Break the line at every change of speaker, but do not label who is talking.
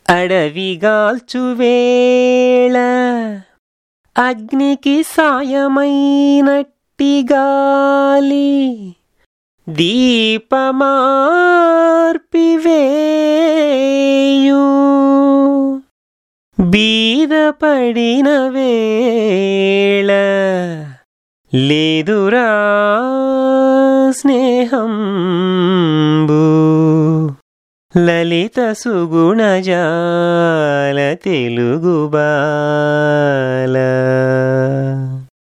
అడవిగాల్చువేళ అగ్నికి సాయమైనట్టి గాలి దీపమార్పివేయు బీదపడిన వేళ లేదురా స్నేహంబు లలిత సుగుణజాల తెలుగు బాల